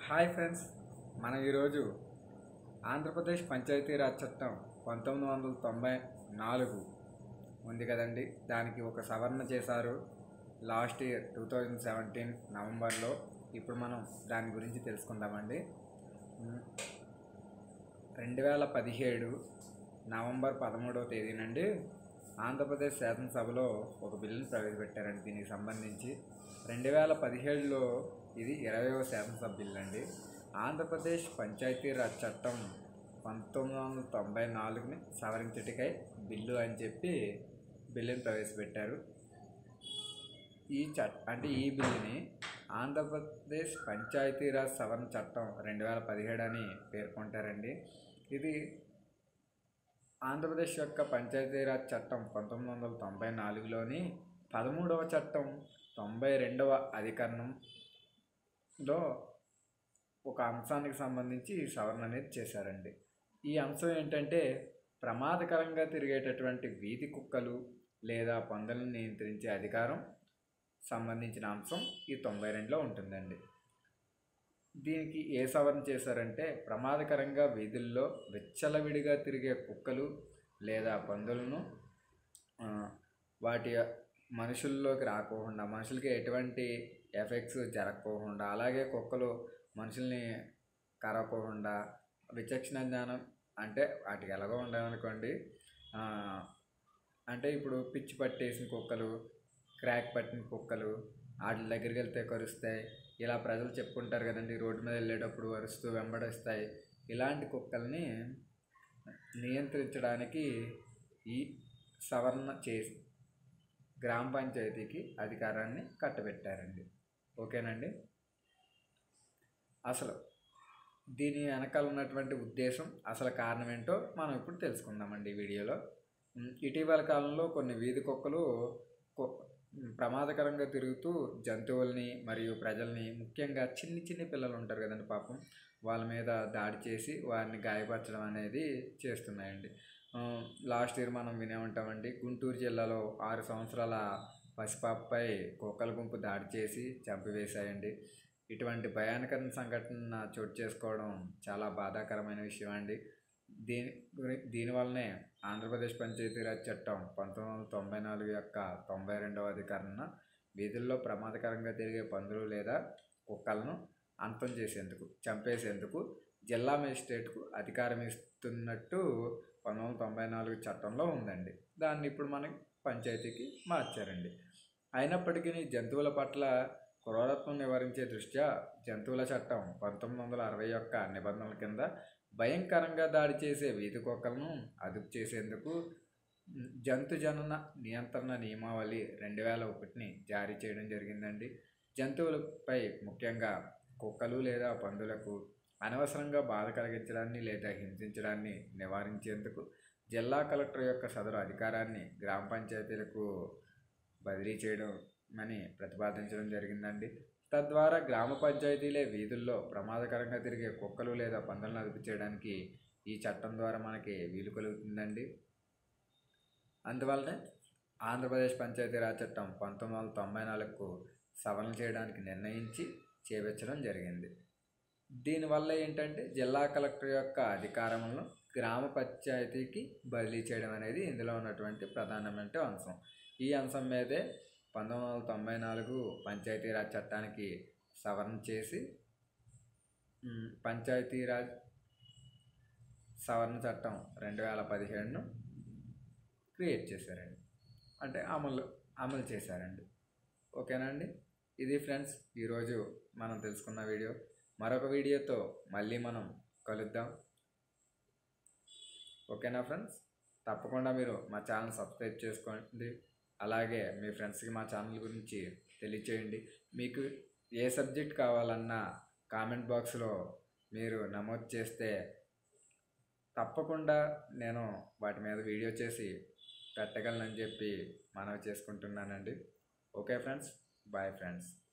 hi friends మనం ఈరోజు ఆంధ్రప్రదేశ్ పంచాయతీరాజ్ చట్టం పంతొమ్మిది వందల తొంభై నాలుగు ఉంది కదండి దానికి ఒక సవరణ చేశారు last year two thousand seventeen నవంబర్లో ఇప్పుడు మనం దాని గురించి తెలుసుకుందామండి ఉమ్, రెండు వేల పదిహేడు నవంబర్ పదమూడవ తేదీ నుండి ఆంధ్రప్రదేశ్ శాసనసభలో ఒక బిల్లును ప్రవేశపెట్టారండి దీనికి సంబంధించి రెండు వేల పదిహేడులో ఇది ఇరవైవ శాసనసభ బిల్లు అండి ఆంధ్రప్రదేశ్ పంచాయతీరాజ్ చట్టం పంతొమ్మిది వందల తొంభై నాలుగుని సవరించటికై బిల్లు అని చెప్పి బిల్లుని ప్రవేశపెట్టారు ఈ చట్ అంటే ఈ బిల్లుని ఆంధ్రప్రదేశ్ పంచాయతీరాజ్ సవరణ చట్టం రెండు వేల పదిహేడు అని పేర్కొంటారండి ఇది ఆంధ్రప్రదేశ్ యొక్క పంచాయతీరాజ్ చట్టం పంతొమ్మిది వందల తొంభై నాలుగులోని పదమూడవ చట్టం తొంభై రెండవ అధికరణంలో ఒక అంశానికి సంబంధించి ఈ సవరణ అనేది చేశారండి ఈ అంశం ఏంటంటే ప్రమాదకరంగా తిరిగేటటువంటి వీధి కుక్కలు లేదా పందులను నియంత్రించే అధికారం సంబంధించిన అంశం ఈ తొంభై రెండులో ఉంటుందండి దీనికి ఏ సవరణ చేశారంటే ప్రమాదకరంగా వీధుల్లో విచ్చలవిడిగా తిరిగే కుక్కలు లేదా పందులను ఆ, వాటి మనుషుల్లోకి రాకోకుండా మనుషులకి ఎటువంటి ఎఫెక్ట్స్ జరగకోకుండా అలాగే కుక్కలు మనుషుల్ని కరవకోకుండా విచక్షణ జ్ఞానం అంటే వాటికి ఎలాగో ఉండాలనుకోండి ఆ, అంటే ఇప్పుడు పిచ్చి పట్టేసిన కుక్కలు క్రాక్ పట్టిన కుక్కలు వాటి దగ్గరికి వెళ్తే కరుస్తాయి ఇలా ప్రజలు చెప్పుకుంటారు కదండి రోడ్డు మీద వెళ్ళేటప్పుడు అరుస్తూ వెంబడిస్తాయి ఇలాంటి కుక్కల్ని నియంత్రించడానికి ఈ సవరణ చేసి గ్రామ పంచాయతీకి అధికారాన్ని కట్టబెట్టారండి ఓకేనండి అసలు దీని వెనకాల ఉన్నటువంటి ఉద్దేశం అసలు కారణం ఏంటో మనం ఇప్పుడు తెలుసుకుందామండి ఈ వీడియోలో ఉమ్, ఇటీవల కాలంలో కొన్ని వీధి కుక్కలు కు- ఉమ్, ప్రమాదకరంగా తిరుగుతూ జంతువుల్ని మరియు ప్రజల్ని ముఖ్యంగా చిన్ని చిన్ని పిల్లలు ఉంటారు కదండి పాపం వాళ్ళ మీద దాడి చేసి వారిని గాయపరచడం అనేది చేస్తున్నాయండి ఆ, లాస్ట్ ఇయర్ మనం వినే ఉంటామండి గుంటూరు జిల్లాలో ఆరు సంవత్సరాల పసిపాపపై కుక్కల గుంపు దాడి చేసి చంపివేశాయండి ఇటువంటి భయానకర సంఘటన చోటు చేసుకోవడం చాలా బాధాకరమైన విషయం అండి దీని గురి దీనివల్లనే ఆంధ్రప్రదేశ్ పంచాయతీరాజ్ చట్టం పంతొమ్మిది వందల తొంభై నాలుగు యొక్క తొంభై రెండవ అధికరణ వీధుల్లో ప్రమాదకరంగా తిరిగే పందులు లేదా కుక్కలను అంతం చేసేందుకు చంపేసేందుకు జిల్లా మేజిస్ట్రేట్కు అధికారం ఇస్తున్నట్టు పంతొమ్మిది వందల తొంభై నాలుగు చట్టంలో ఉందండి దాన్ని ఇప్పుడు మనకి పంచాయతీకి మార్చారండి అయినప్పటికీ జంతువుల పట్ల క్రూరత్వం నివారించే దృష్ట్యా జంతువుల చట్టం పంతొమ్మిది వందల అరవై యొక్క నిబంధనల కింద భయంకరంగా దాడి చేసే వీధి కుక్కలను అదుపు చేసేందుకు ఉమ్, జంతు జనన నియంత్రణ నియమావళి రెండు వేల ఒకటిని జారీ చేయడం జరిగిందండి జంతువులపై ముఖ్యంగా కుక్కలు లేదా పందులకు అనవసరంగా బాధ కలిగించడాన్ని లేదా హింసించడాన్ని నివారించేందుకు జిల్లా కలెక్టర్ యొక్క సదరు అధికారాన్ని గ్రామ పంచాయతీలకు బదిలీ చేయడం అని ప్రతిపాదించడం జరిగిందండి తద్వారా గ్రామ పంచాయతీలే వీధుల్లో ప్రమాదకరంగా తిరిగే కుక్కలు లేదా పందులను అదుపు చేయడానికి ఈ చట్టం ద్వారా మనకి వీలు కలుగుతుందండి అందువల్లనే ఆంధ్రప్రదేశ్ పంచాయతీరాజ్ చట్టం పంతొమ్మిది వందల తొంభై నాలుగుకు సవరణ చేయడానికి నిర్ణయించి చేపించడం జరిగింది దీనివల్ల ఏంటంటే జిల్లా కలెక్టర్ యొక్క అధికారములను గ్రామ పంచాయతీకి బదిలీ చేయడం అనేది ఇందులో ఉన్నటువంటి ప్రధానమైన అంశం ఈ అంశం మీదే పంతొమ్మిది వందల తొంభై నాలుగు పంచాయతీరాజ్ చట్టానికి సవరణ చేసి ఉమ్, పంచాయతీరాజ్ సవరణ చట్టం రెండు వేల పదిహేడును క్రియేట్ చేశారండి అంటే అమలు అమలు చేశారండి ఓకేనండి ఇది ఫ్రెండ్స్ ఈరోజు మనం తెలుసుకున్న వీడియో మరొక వీడియోతో మళ్ళీ మనం కలుద్దాం ఓకేనా ఫ్రెండ్స్ తప్పకుండా మీరు మా ఛానల్ సబ్స్క్రైబ్ చేసుకోండి అలాగే మీ ఫ్రెండ్స్కి మా ఛానల్ గురించి తెలియచేయండి మీకు ఏ సబ్జెక్ట్ కావాలన్నా కామెంట్ బాక్స్లో మీరు నమోదు చేస్తే తప్పకుండా నేను వాటి మీద వీడియో చేసి పెట్టగలనని చెప్పి మనవి చేసుకుంటున్నానండి ఓకే ఫ్రెండ్స్ బాయ్ ఫ్రెండ్స్